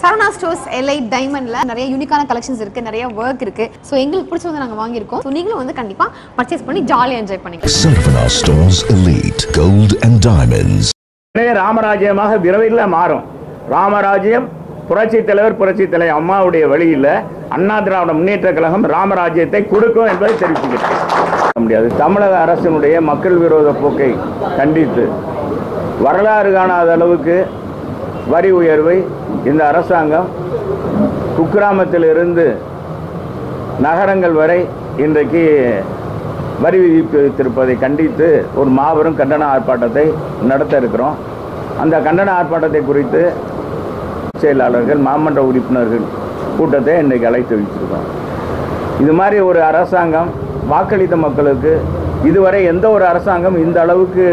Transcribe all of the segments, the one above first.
சரணா stores LI டைமண்ட்ல நிறைய யூனிக்கான கலெக்ஷன்ஸ் இருக்கு நிறைய ஒர்க் இருக்கு ஸோ எங்களுக்கு பிடிச்ச வந்து நாங்க வாங்கியிருக்கோம் ஸோ நீங்களும் வந்து கண்டிப்பா பர்ச்சேஸ் பண்ணி ஜாலியாக என்ஜாய் பண்ணிக்கலாம் Sarvana Stores Elite Gold and Diamonds. எனவே ராமராஜ்யமாக விரைவில் மாறும் ராமராஜ்யம் புரட்சி தலைவர் புரட்சி தலைவர் அம்மாவுடைய வழியில் அண்ணா திராவிட முன்னேற்ற கழகம் ராமராஜ்யத்தை கொடுக்கும் என்பதை தெரிவிச்சுக்கிறேன் முடியாது தமிழக அரசினுடைய மக்கள் விரோத போக்கை கண்டித்து வரலாறு காணாத அளவுக்கு வரி உயர்வை இந்த அரசாங்கம் குக்கிராமத்திலிருந்து நகரங்கள் வரை இன்றைக்கு வரி விதித்திருப்பதை கண்டித்து ஒரு மாபெரும் கண்டன ஆர்ப்பாட்டத்தை நடத்த இருக்கிறோம் அந்த கண்டன ஆர்ப்பாட்டத்தை குறித்து செயலாளர்கள் மாமன்ற உறுப்பினர்கள் கூட்டத்தை இன்றைக்கு அழைத்து வைத்திருக்கோம் இது மாதிரி ஒரு அரசாங்கம் வாக்களித்த மக்களுக்கு இதுவரை எந்த ஒரு அரசாங்கம் இந்த அளவுக்கு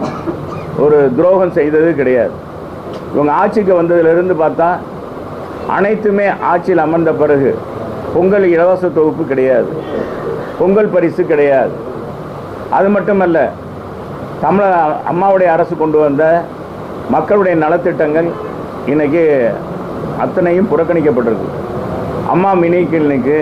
ஒரு துரோகம் செய்தது கிடையாது இவங்க ஆட்சிக்கு வந்ததிலிருந்து பார்த்தா அனைத்துமே ஆட்சியில் அமர்ந்த பிறகு பொங்கல் இலவச தொகுப்பு கிடையாது பொங்கல் பரிசு கிடையாது அது மட்டுமல்ல தமிழக அம்மாவுடைய அரசு கொண்டு வந்த மக்களுடைய நலத்திட்டங்கள் இன்னைக்கு அத்தனையும் புறக்கணிக்கப்பட்டிருக்கு அம்மா மினி கிளினிக்கு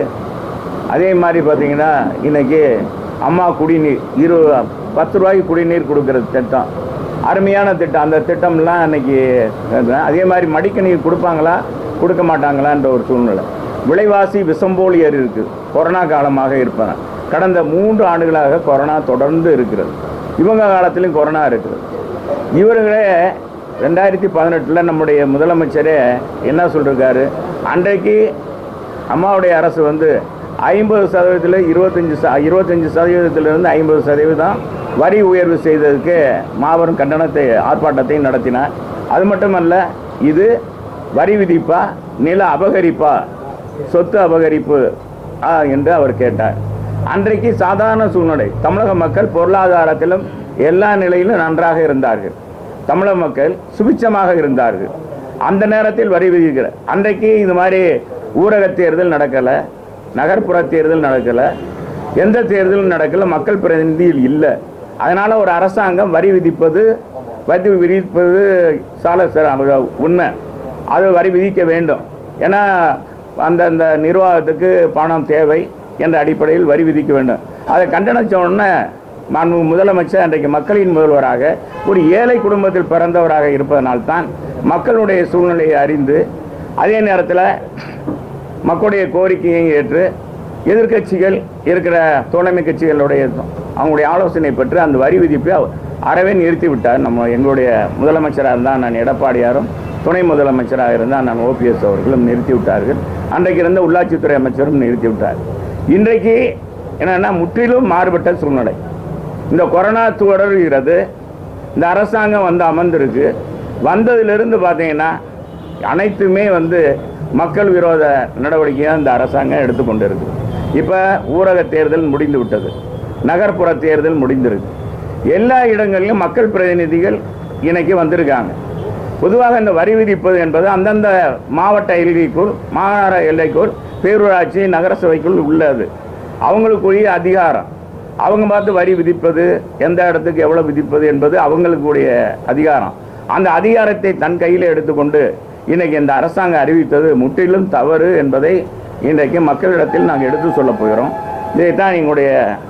அதே மாதிரி பார்த்தீங்கன்னா இன்னைக்கு அம்மா குடிநீர் இரு பத்து ரூபாய்க்கு குடிநீர் கொடுக்குற திட்டம் அருமையான திட்டம் அந்த திட்டம்லாம் இன்னைக்கு அதே மாதிரி மடிக்கணீர் கொடுப்பாங்களா கொடுக்க மாட்டாங்களான்ற ஒரு சூழ்நிலை விலைவாசி விஷம்போல் ஏறி இருக்கு கொரோனா காலமாக இருப்பன கடந்த மூன்று ஆண்டுகளாக கொரோனா தொடர்ந்து இருக்கிறது இவங்க காலத்திலும் கொரோனா இருக்கிறது இவர்களே ரெண்டாயிரத்தி பதினெட்டில் நம்முடைய முதலமைச்சரே என்ன சொல்லிருக்காரு அன்றைக்கு அம்மாவுடைய அரசு வந்து ஐம்பது சதவீதத்தில் இருபத்தஞ்சி ச இருபத்தஞ்சி சதவீதத்திலிருந்து ஐம்பது சதவீதம் வரி உயர்வு செய்ததுக்கு மாபெரும் கண்டனத்தை ஆர்ப்பாட்டத்தை நடத்தினார் அது மட்டுமல்ல இது வரி விதிப்பா நில அபகரிப்பா சொத்து அபகரிப்பு ஆ, என்று அவர் கேட்டார் அன்றைக்கு சாதாரண சூழ்நிலை தமிழக மக்கள் பொருளாதாரத்திலும் எல்லா நிலையிலும் நன்றாக இருந்தார்கள் தமிழக மக்கள் சுபிச்சமாக இருந்தார்கள் அந்த நேரத்தில் வரி விதிக்கிற அன்றைக்கு இது மாதிரி ஊரக தேர்தல் நடக்கலை நகர்ப்புற தேர்தல் நடக்கலை எந்த தேர்தலும் நடக்கல மக்கள் பிரதிநிதியில் இல்லை அதனால ஒரு அரசாங்கம் வரி விதிப்பது வரி விதிப்பது சால ச- உண்மை அது வரி விதிக்க வேண்டும் ஏன்னா அந்தந்த நிர்வாகத்துக்கு பணம் தேவை என்ற அடிப்படையில் வரி விதிக்க வேண்டும் அதை கண்டனிச்ச உடனே மாண்பு முதலமைச்சர் அன்றைக்கு மக்களின் முதல்வராக ஒரு ஏழை குடும்பத்தில் பிறந்தவராக இருப்பதனால்தான் மக்களுடைய சூழ்நிலையை அறிந்து அதே நேரத்தில் மக்களுடைய கோரிக்கையை ஏற்று எதிர்க்கட்சிகள் இருக்கிற தோழமை கட்சிகளுடைய அவங்களுடைய ஆலோசனை பெற்று அந்த வரி விதிப்பை அறவே நிறுத்தி விட்டார் நம்ம எங்களுடைய முதலமைச்சராக இருந்தால் நான் எடப்பாடியாரும் துணை முதலமைச்சராக இருந்தால் நான் ஓபிஎஸ் அவர்களும் நிறுத்தி விட்டார்கள் அன்றைக்கு இருந்த உள்ளாட்சித்துறை அமைச்சரும் நிறுத்தி விட்டார் இன்றைக்கு என்னன்னா முற்றிலும் மாறுபட்ட சூழ்நிலை இந்த கொரோனா தொடர்கிறது இந்த அரசாங்கம் வந்து அமர்ந்திருக்கு வந்ததிலிருந்து பார்த்தீங்கன்னா அனைத்துமே வந்து மக்கள் விரோத நடவடிக்கையாக இந்த அரசாங்கம் எடுத்துக்கொண்டு இருக்கு இப்போ ஊரக தேர்தல் முடிந்து விட்டது நகர்ப்புற தேர்தல் முடிந்திருக்கு எல்லா இடங்களிலும் மக்கள் பிரதிநிதிகள் இன்னைக்கு வந்திருக்காங்க பொதுவாக இந்த வரி விதிப்பது என்பது அந்தந்த மாவட்ட எல்லைக்குள் மாநகர எல்லைக்குள் பேரூராட்சி நகரசபைக்குள் உள்ளது அவங்களுக்குரிய அதிகாரம் அவங்க பார்த்து வரி விதிப்பது எந்த இடத்துக்கு எவ்வளோ விதிப்பது என்பது அவங்களுக்குரிய அதிகாரம் அந்த அதிகாரத்தை தன் கையில் எடுத்துக்கொண்டு இன்னைக்கு இந்த அரசாங்கம் அறிவித்தது முற்றிலும் தவறு என்பதை இன்றைக்கு மக்களிடத்தில் நாங்கள் எடுத்து சொல்ல போகிறோம் இதைத்தான் எங்களுடைய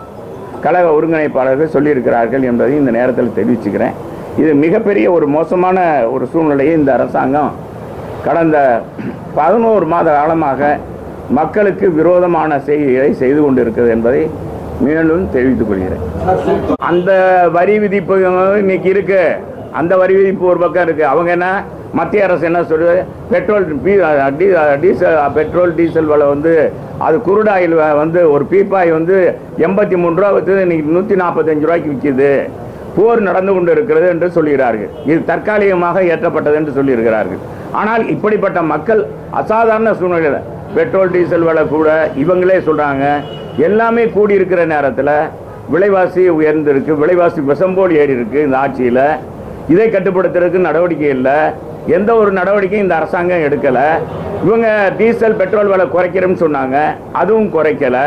கழக ஒருங்கிணைப்பாளர்கள் சொல்லியிருக்கிறார்கள் என்பதை இந்த நேரத்தில் தெரிவிச்சுக்கிறேன் இது மிகப்பெரிய ஒரு மோசமான ஒரு சூழ்நிலையை இந்த அரசாங்கம் கடந்த பதினோரு மாத காலமாக மக்களுக்கு விரோதமான செய்திகளை செய்து கொண்டிருக்கிறது என்பதை மேலும் தெரிவித்துக் கொள்கிறேன் அந்த வரி விதிப்பு இன்னைக்கு இருக்கு அந்த வரி விதிப்பு ஒரு பக்கம் இருக்கு அவங்க என்ன மத்திய அரசு என்ன சொல்லுது பெட்ரோல் பீ- டீ- டீசல் பெட்ரோல் டீசல் விலை வந்து அது குருடாயில் வந்து ஒரு பீப்பாய் வந்து எண்பத்தி மூணு ரூபா விற்று இன்னைக்கு நூற்றி நாற்பத்தஞ்சு ரூபாய்க்கு விற்கிது போர் நடந்து கொண்டு இருக்கிறது என்று சொல்கிறார்கள் இது தற்காலிகமாக ஏற்றப்பட்டது என்று சொல்லியிருக்கிறார்கள் ஆனால் இப்படிப்பட்ட மக்கள் அசாதாரண சூழ்நிலையில் பெட்ரோல் டீசல் விலை கூட இவங்களே சொல்றாங்க எல்லாமே கூடி இருக்கிற நேரத்தில் விலைவாசி உயர்ந்திருக்கு விலைவாசி விஷம்போல் ஏறி இருக்கு இந்த ஆட்சியில் இதை கட்டுப்படுத்துறதுக்கு நடவடிக்கை இல்லை எந்த ஒரு நடவடிக்கையும் இந்த அரசாங்கம் எடுக்கலை இவங்க டீசல் பெட்ரோல் விலை குறைக்கிறோம்னு சொன்னாங்க அதுவும் குறைக்கல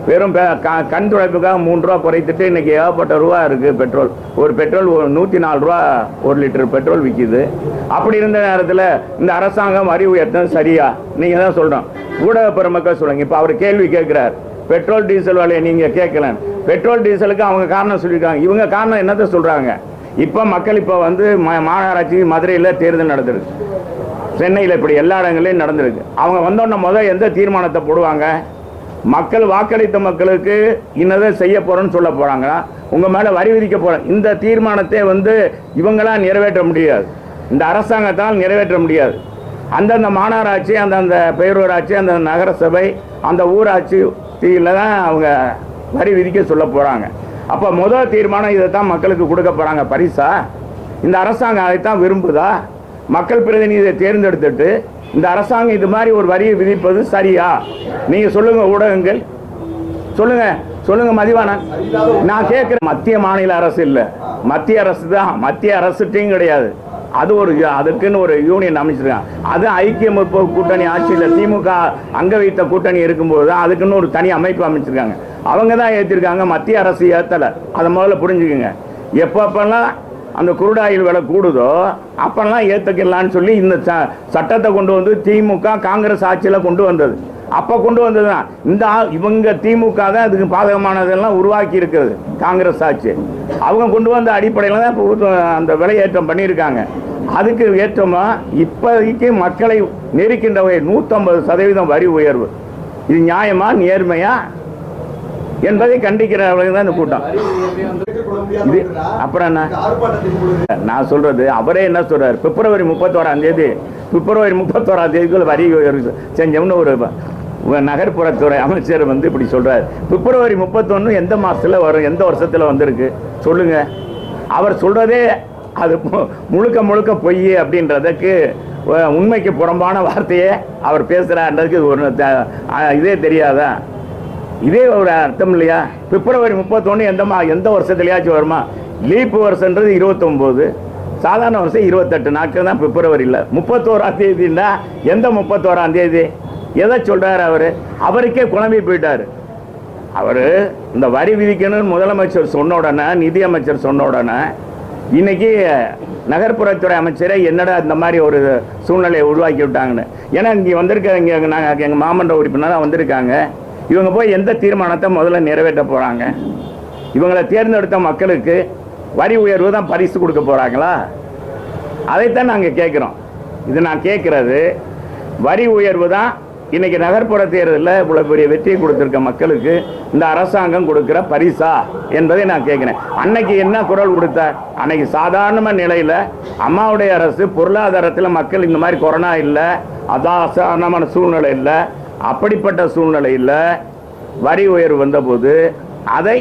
வெறும் பெ- க- கண் துடைப்புக்காக மூணு ரூபா குறைத்துட்டு இன்னைக்கு ஏகப்பட்ட ரூபா இருக்கு பெட்ரோல் ஒரு பெட்ரோல் ஒரு நூற்றி நாலு ரூபா ஒரு லிட்டர் பெட்ரோல் விற்கிது அப்படி இருந்த நேரத்தில் இந்த அரசாங்கம் வரி உயர்த்தம் சரியா நீங்கள் தான் சொல்கிறோம் ஊடக பெருமக்கள் சொல்லுங்க இப்போ அவர் கேள்வி கேட்குறார் பெட்ரோல் டீசல் விலையை நீங்கள் கேட்கல பெட்ரோல் டீசலுக்கு அவங்க காரணம் சொல்லியிருக்காங்க இவங்க காரணம் என்னத்தை சொல்கிறாங்க இப்போ மக்கள் இப்போ வந்து ம மாநகராட்சி மதுரையில் தேர்தல் நடந்திருக்கு சென்னையில் இப்படி எல்லா இடங்களையும் நடந்திருக்கு அவங்க வந்தோடனே முதல் எந்த தீர்மானத்தை போடுவாங்க மக்கள் வாக்களித்த மக்களுக்கு இன்னதை செய்ய போறோம்னு சொல்ல போறாங்களா உங்க மேல வரி விதிக்க போறோம் இந்த தீர்மானத்தை வந்து இவங்களா நிறைவேற்ற முடியாது இந்த அரசாங்கத்தால் நிறைவேற்ற முடியாது அந்தந்த மாநகராட்சி அந்தந்த பேரூராட்சி அந்த நகரசபை அந்த ஊராட்சி தீயில தான் அவங்க வரி விதிக்க சொல்ல போறாங்க அப்ப முதல் தீர்மானம் இதை தான் மக்களுக்கு கொடுக்க போறாங்க பரிசா இந்த அரசாங்கம் அதைத்தான் விரும்புதா மக்கள் பிரதிநிதியை தேர்ந்தெடுத்துட்டு இந்த அரசாங்கம் இது மாதிரி ஒரு வரியை விதிப்பது சரியா நீங்க சொல்லுங்க ஊடகங்கள் சொல்லுங்க சொல்லுங்க மதிவானன் நான் கேட்கிறேன் மத்திய மாநில அரசு இல்ல மத்திய அரசு தான் மத்திய அரசுட்டையும் கிடையாது அது ஒரு அதுக்குன்னு ஒரு யூனியன் அமைச்சிருக்காங்க அது ஐக்கிய முற்போக்கு கூட்டணி ஆட்சியில் திமுக அங்க வைத்த கூட்டணி இருக்கும்போது தான் அதுக்குன்னு ஒரு தனி அமைப்பு அமைச்சிருக்காங்க அவங்க தான் ஏற்றிருக்காங்க மத்திய அரசு ஏத்தலை அதை முதல்ல புரிஞ்சுக்குங்க எப்பப்பெல்லாம் அந்த குருடாயில் விலை கூடுதோ அப்பெல்லாம் ஏற்றுக்கலான்னு சொல்லி இந்த ச- சட்டத்தை கொண்டு வந்து திமுக காங்கிரஸ் ஆட்சியில் கொண்டு வந்தது அப்போ கொண்டு வந்தது தான் இந்த ஆ- இவங்க திமுக தான் அதுக்கு பாதகமானதெல்லாம் உருவாக்கி இருக்கிறது காங்கிரஸ் ஆட்சி அவங்க கொண்டு வந்த அடிப்படையில் தான் இப்போ ஊத்த- அந்த விலையேற்றம் பண்ணியிருக்காங்க அதுக்கு ஏற்றமா இப்போதைக்கு மக்களை நெருக்கின்ற வகையில் நூற்றம்பது சதவீதம் வரி உயர்வு இது நியாயமா நேர்மையா என்பதை கண்டிக்கிறவர்கள் தான் இந்த கூட்டம் இது அப்புறம் என்ன நான் சொல்றது அவரே என்ன சொல்றாரு பிப்ரவரி முப்பத்தோராம் தேதி பிப்ரவரி முப்பத்தோராம் தேதிக்குள்ள வரி உயர்வு செஞ்சோம்னு ஒரு வ- நகர்ப்புறத்துறை அமைச்சர் வந்து இப்படி சொல்றாரு பிப்ரவரி முப்பத்தொன்னு எந்த மாசத்துல வரும் எந்த வருஷத்துல வந்திருக்கு சொல்லுங்க அவர் சொல்றதே அது மு- முழுக்க முழுக்க பொய் அப்படின்றதுக்கு அஹ், உண்மைக்கு புறம்பான வார்த்தையே அவர் பேசுறான்றதுக்கு இது ஒரு த- அஹ், இதே தெரியாதா இதே ஒரு அர்த்தம் இல்லையா பிப்ரவரி முப்பத்தொன்று எந்த மா எந்த வருஷத்துலயாச்சும் வருமா லீப் வருஷன்றது இருபத்தொம்போது சாதாரண வருஷம் இருபத்தெட்டு நாட்கள் தான் பிப்ரவரியில் முப்பத்தோராம் தேதின்னா எந்த முப்பத்தோராம் தேதி எதை சொல்றாரு அவரு அவருக்கே குழம்பி போயிட்டாரு அவர் இந்த வரி விதிக்கணும்னு முதலமைச்சர் சொன்ன உடனே நிதி அமைச்சர் சொன்ன உடனே இன்னைக்கு நகர்ப்புறத்துறை அமைச்சரே என்னடா இந்த மாதிரி ஒரு சூழ்நிலையை உருவாக்கி விட்டாங்கன்னு ஏன்னா இங்கே வந்திருக்க இங்கே நாங்கள் எங்கள் மாமன்ற உறுப்பினராக வந்திருக்காங்க இவங்க போய் எந்த தீர்மானத்தை முதல்ல நிறைவேற்ற போகிறாங்க இவங்களை தேர்ந்தெடுத்த மக்களுக்கு வரி உயர்வு தான் பரிசு கொடுக்க போகிறாங்களா அதைத்தான் நாங்கள் கேட்குறோம் இது நான் கேட்குறது வரி உயர்வு தான் இன்னைக்கு நகர்ப்புற தேர்தலில் இவ்வளோ பெரிய வெற்றியை கொடுத்துருக்க மக்களுக்கு இந்த அரசாங்கம் கொடுக்குற பரிசா என்பதை நான் கேட்குறேன் அன்னைக்கு என்ன குரல் கொடுத்தார் அன்னைக்கு சாதாரண நிலையில் அம்மாவுடைய அரசு பொருளாதாரத்தில் மக்கள் இந்த மாதிரி கொரோனா இல்லை அசாதாரணமான சூழ்நிலை இல்லை அப்படிப்பட்ட சூழ்நிலையில் வரி உயர்வு வந்தபோது அதை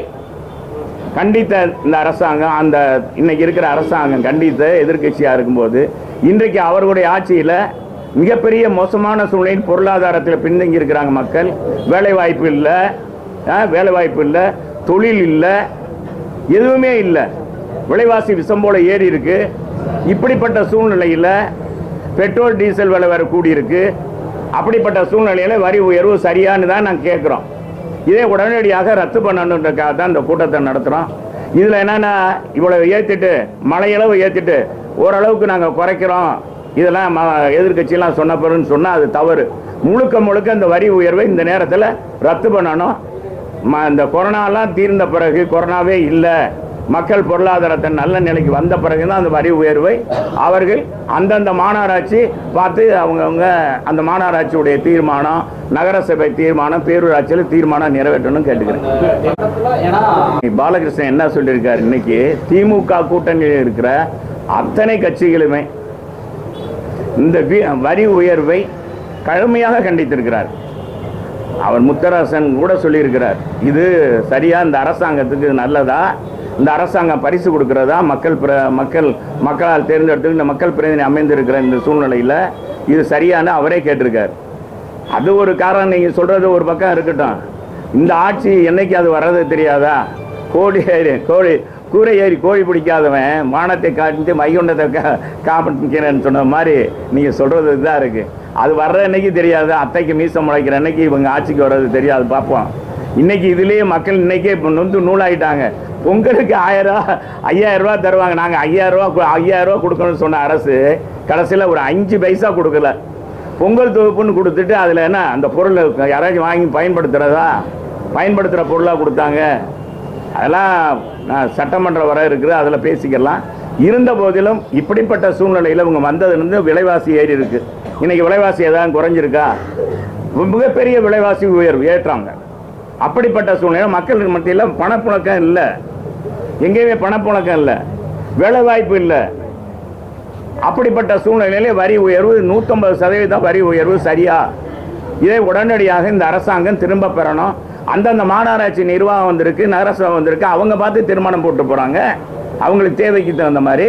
கண்டித்த இந்த அரசாங்கம் அந்த இன்னைக்கு இருக்கிற அரசாங்கம் கண்டித்த எதிர்க்கட்சியாக இருக்கும்போது இன்றைக்கு அவர்களுடைய ஆட்சியில் மிகப்பெரிய மோசமான சூழ்நிலையில் பொருளாதாரத்தில் பின்தங்கி இருக்கிறாங்க மக்கள் வேலை வாய்ப்பு இல்லை வேலை வாய்ப்பு இல்லை தொழில் இல்லை எதுவுமே இல்லை விலைவாசி விஷம் போல ஏறி இருக்கு இப்படிப்பட்ட சூழ்நிலையில் பெட்ரோல் டீசல் விலை வேற கூடியிருக்கு அப்படிப்பட்ட சூழ்நிலையில் வரி உயர்வு சரியான்னு தான் நாங்கள் கேட்குறோம் இதே உடனடியாக ரத்து பண்ணணுன்றக்காக தான் இந்த கூட்டத்தை நடத்துகிறோம் இதில் என்னென்னா இவ்வளவு ஏற்றிட்டு மழையளவு ஏற்றிட்டு ஓரளவுக்கு நாங்கள் குறைக்கிறோம் இதெல்லாம் ம எதிர்க்கட்சியெல்லாம் சொன்ன பிறகுன்னு சொன்னால் அது தவறு முழுக்க முழுக்க இந்த வரி உயர்வை இந்த நேரத்தில் ரத்து பண்ணணும் ம இந்த கொரோனாலாம் தீர்ந்த பிறகு கொரோனாவே இல்லை மக்கள் பொருளாதாரத்தை நல்ல நிலைக்கு வந்த பிறகு தான் அந்த வரி உயர்வை அவர்கள் அந்தந்த மாநகராட்சி பார்த்து அவங்கவுங்க அந்த மாநகராட்சியுடைய தீர்மானம் நகரசபை தீர்மானம் பேரூராட்சியில் தீர்மானம் நிறைவேற்றணும்னு கேட்டுக்கிறேன் பாலகிருஷ்ணன் என்ன சொல்லியிருக்காரு இன்னைக்கு திமுக கூட்டணியில் இருக்கிற அத்தனை கட்சிகளுமே இந்த வி- வரி உயர்வை கடுமையாக கண்டித்திருக்கிறார் அவர் முத்தரசன் கூட சொல்லியிருக்கிறார் இது சரியா இந்த அரசாங்கத்துக்கு நல்லதா இந்த அரசாங்கம் பரிசு கொடுக்கிறதா மக்கள் பிர மக்கள் மக்களால் தேர்ந்தெடுத்து இந்த மக்கள் பிரதிநிதி அமைந்திருக்கிற இந்த சூழ்நிலையில் இது சரியான்னு அவரே கேட்டிருக்கார் அது ஒரு காரணம் நீங்கள் சொல்கிறது ஒரு பக்கம் இருக்கட்டும் இந்த ஆட்சி என்னைக்கு அது வர்றது தெரியாதா கோழி ஏறி கோழி கூரை ஏறி கோழி பிடிக்காதவன் வானத்தை காட்டி மைகுண்டத்தை கா காப்பிக்கிறேன்னு சொன்ன மாதிரி நீங்கள் சொல்கிறது இதுதான் இருக்குது அது வர்ற அன்னைக்கு தெரியாது அத்தைக்கு மீசம் முளைக்கிற அன்னைக்கு இவங்க ஆட்சிக்கு வர்றது தெரியாது பார்ப்போம் இன்னைக்கு இதுலயே மக்கள் இன்னைக்கே இப்ப நொந்து நூலாயிட்டாங்க பொங்கலுக்கு ஆயிரம் ரூபா ஐயாயிரம் ரூபா தருவாங்க நாங்க ஐயாயிரம் ரூபா கு- ஐயாயிரம் ரூபா கொடுக்கணும்னு சொன்ன அரசு கடைசியில் ஒரு அஞ்சு பைசா கொடுக்கல பொங்கல் தொகுப்புன்னு கொடுத்துட்டு அதில் என்ன அந்த பொருளை யாராச்சும் வாங்கி பயன்படுத்துறதா பயன்படுத்துகிற பொருளாக கொடுத்தாங்க அதெல்லாம் நான் சட்டமன்ற வர இருக்குது அதில் பேசிக்கலாம் இருந்த போதிலும் இப்படிப்பட்ட சூழ்நிலையில் இவங்க வந்ததுலேருந்து விலைவாசி ஏறி இருக்கு இன்னைக்கு விலைவாசி ஏதாவது குறைஞ்சிருக்கா மிகப்பெரிய விலைவாசி உயர்வு ஏற்றாங்க அப்படிப்பட்ட சூழ்நிலை மக்கள் மத்தியில் பணப்புழக்கம் இல்லை எங்கேயுமே பணப்புழக்கம் இல்லை வேலை வாய்ப்பு இல்லை அப்படிப்பட்ட சூழ்நிலையிலே வரி உயர்வு நூற்றம்பது சதவீதம் வரி உயர்வு சரியா இதை உடனடியாக இந்த அரசாங்கம் திரும்ப பெறணும் அந்தந்த மாநகராட்சி நிர்வாகம் வந்திருக்கு நகரசபை வந்திருக்கு அவங்க பார்த்து திருமணம் போட்டு போறாங்க அவங்களுக்கு தேவைக்கு தகுந்த மாதிரி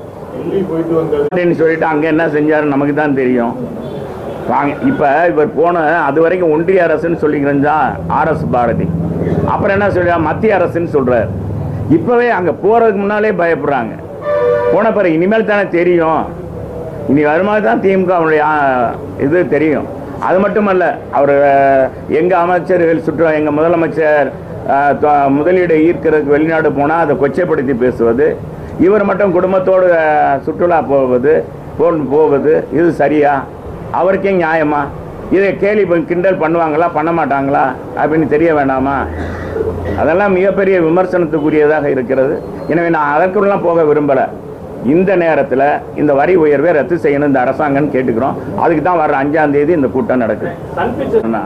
அப்படின்னு சொல்லிட்டு அங்க என்ன செஞ்சாரு நமக்கு தான் தெரியும் வாங்க இப்ப இவர் போன அது வரைக்கும் ஒன்றிய அரசுன்னு சொல்லிக்கிறா ஆர்எஸ் பாரதி அப்புறம் என்ன சொல்றா மத்திய அரசுன்னு சொல்றாரு இப்பவே அங்க போறதுக்கு முன்னாலே பயப்படுறாங்க போன பிறகு இனிமேல் தானே தெரியும் இனி வருமா தான் திமுக அவனுடைய இது தெரியும் அது மட்டுமல்ல அவர் எங்க அமைச்சர்கள் சுற்று எங்க முதலமைச்சர் அஹ், தொ- முதலீடு ஈர்க்கிறதுக்கு வெளிநாடு போனால் அதை கொச்சைப்படுத்தி பேசுவது இவர் மட்டும் குடும்பத்தோடு அஹ், சுற்றுலா போவது போன் போவது இது சரியா அவருக்கே நியாயமா இதை கேலி பண்- கிண்டல் பண்ணுவாங்களா பண்ண மாட்டாங்களா அப்படின்னு தெரிய வேண்டாமா அதெல்லாம் மிகப்பெரிய விமர்சனத்துக்குரியதாக இருக்கிறது எனவே நான் அதற்குள்ளலாம் போக விரும்பலை இந்த நேரத்தில் இந்த வரி உயர்வை ரத்து செய்யணும் இந்த அரசாங்கம் கேட்டுக்கிறோம் அதுக்கு தான் வர அஞ்சாம் தேதி இந்த கூட்டம் நடக்குது ஆனா,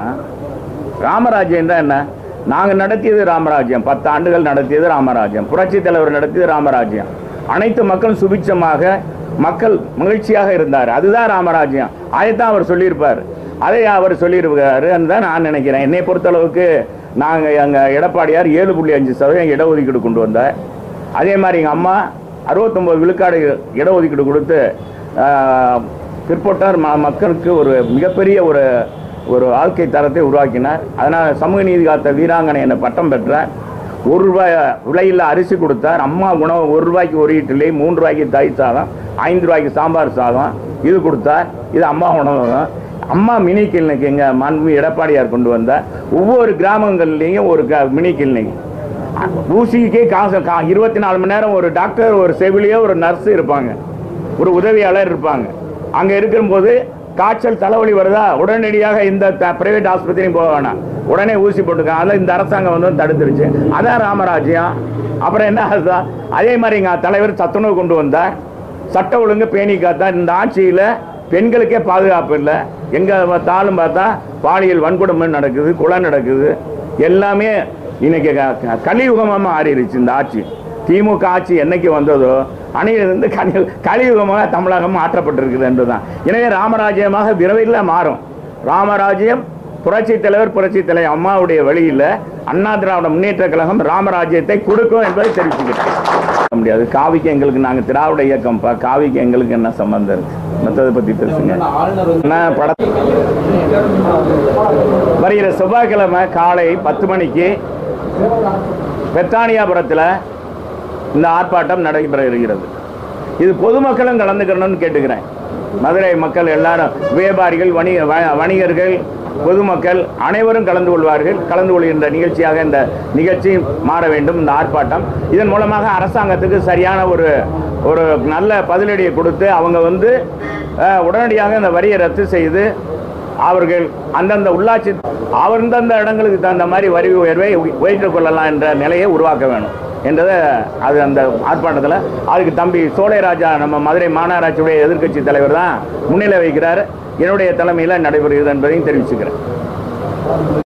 ராமராஜ்யம் தான் என்ன நாங்கள் நடத்தியது ராமராஜ்யம் பத்து ஆண்டுகள் நடத்தியது ராமராஜ்யம் புரட்சி தலைவர் நடத்தியது ராமராஜ்யம் அனைத்து மக்களும் சுபிட்சமாக மக்கள் மகிழ்ச்சியாக இருந்தார் அதுதான் ராமராஜ்யம் அதைத்தான் அவர் சொல்லியிருப்பார் அதை அவர் சொல்லியிருக்காரு தான் நான் நினைக்கிறேன் என்னை பொறுத்தளவுக்கு நாங்கள் எங்கள் எடப்பாடியார் ஏழு புள்ளி அஞ்சு சதவீதம் இடஒதுக்கீடு கொண்டு வந்தார் அதே மாதிரி எங்கள் அம்மா அறுபத்தொம்பது விழுக்காடு இடஒதுக்கீடு கொடுத்து ஆஹ், பிற்பட்டோர் ம மக்களுக்கு ஒரு மிகப்பெரிய ஒரு ஒரு வாழ்க்கை தரத்தை உருவாக்கினார் அதனால் சமூக நீதி காத்த வீராங்கனை என பட்டம் பெற்றார் ஒரு ரூபாய் விலையில் அரிசி கொடுத்தார் அம்மா உணவு ஒரு ரூபாய்க்கு ஒரு இட்லி மூன்று ரூபாய்க்கு தயிர் சாதம் ஐந்து ரூபாய்க்கு சாம்பார் சாதம் இது கொடுத்தார் இது அம்மா உணவு தான். அம்மா மினி கிளினிக் எங்கள் மாண்பு எடப்பாடியார் கொண்டு வந்தார் ஒவ்வொரு கிராமங்கள்லேயும் ஒரு க- மினி கிளினிக் ஊசிக்கே காசு கா இருபத்தி நாலு மணி நேரம் ஒரு டாக்டர் ஒரு செவிலியோ ஒரு நர்ஸ் இருப்பாங்க ஒரு உதவியாளர் இருப்பாங்க அங்கே இருக்கும்போது காய்ச்சல் தலைவலி வருதா உடனடியாக இந்த பிரைவேட் ஆஸ்பத்திரியும் போக வேணாம் உடனே ஊசி போட்டுக்க அதில் இந்த அரசாங்கம் வந்து தடுத்துருச்சு அதான் ராமராஜ்யம் அப்புறம் என்ன அதுதான் அதே மாதிரி எங்கள் தலைவர் சத்துணவு கொண்டு வந்தார் சட்ட ஒழுங்கு பேணி காத்தார் இந்த ஆட்சியில் பெண்களுக்கே பாதுகாப்பு இல்லை எங்கே பார்த்தாலும் பார்த்தா பாலியல் வன்கொடுமை நடக்குது கொலை நடக்குது எல்லாமே இன்னைக்கு க- க- கலியுகமாக மாறிடுச்சு இந்த ஆட்சி திமுக ஆட்சி என்னைக்கு வந்ததோ அணையிலிருந்து கலி கலியுகமாக தமிழகம் மாற்றப்பட்டிருக்குது என்றுதான் எனவே ராமராஜ்யமாக விரைவில் மாறும் ராமராஜ்யம் புரட்சி தலைவர் புரட்சி தலைவர் அம்மாவுடைய வழியில் அண்ணா திராவிட முன்னேற்ற கழகம் ராமராஜ்யத்தை கொடுக்கும் என்பதை தெரிவிச்சுக்கிறேன் சொல்ல முடியாது காவிக்கு எங்களுக்கு நாங்கள் திராவிட இயக்கம்ப்பா காவிக்கு எங்களுக்கு என்ன சம்பந்தம் இருக்கு மற்றதை பற்றி பேசுங்க என்ன பட வருகிற செவ்வாய்க்கிழமை காலை பத்து மணிக்கு பெத்தானியாபுரத்தில் இந்த ஆர்ப்பாட்டம் நடைபெற இருக்கிறது இது பொதுமக்களும் கலந்துக்கணும்னு கேட்டுக்கிறேன் மதுரை மக்கள் எல்லாரும் வியாபாரிகள் வணிக வ- வணிகர்கள் பொதுமக்கள் அனைவரும் கலந்து கொள்வார்கள் கலந்து கொள்கின்ற நிகழ்ச்சியாக இந்த நிகழ்ச்சி மாற வேண்டும் இந்த ஆர்ப்பாட்டம் இதன் மூலமாக அரசாங்கத்துக்கு சரியான ஒரு ஒரு நல்ல பதிலடியை கொடுத்து அவங்க வந்து அஹ், உடனடியாக இந்த வரியை ரத்து செய்து அவர்கள் அந்தந்த உள்ளாட்சி அந்தந்த இடங்களுக்கு தகுந்த மாதிரி வரி உயர்வை உயர்த்திக் கொள்ளலாம் என்ற நிலையை உருவாக்க வேணும் என்றதை அது அந்த ஆர்ப்பாட்டத்தில் அதுக்கு தம்பி சோலைராஜா நம்ம மதுரை மாநகராட்சியுடைய எதிர்க்கட்சி தலைவர் தான் முன்னிலை வைக்கிறார் என்னுடைய தலைமையில் நடைபெறுகிறது என்பதையும் தெரிவிச்சுக்கிறேன்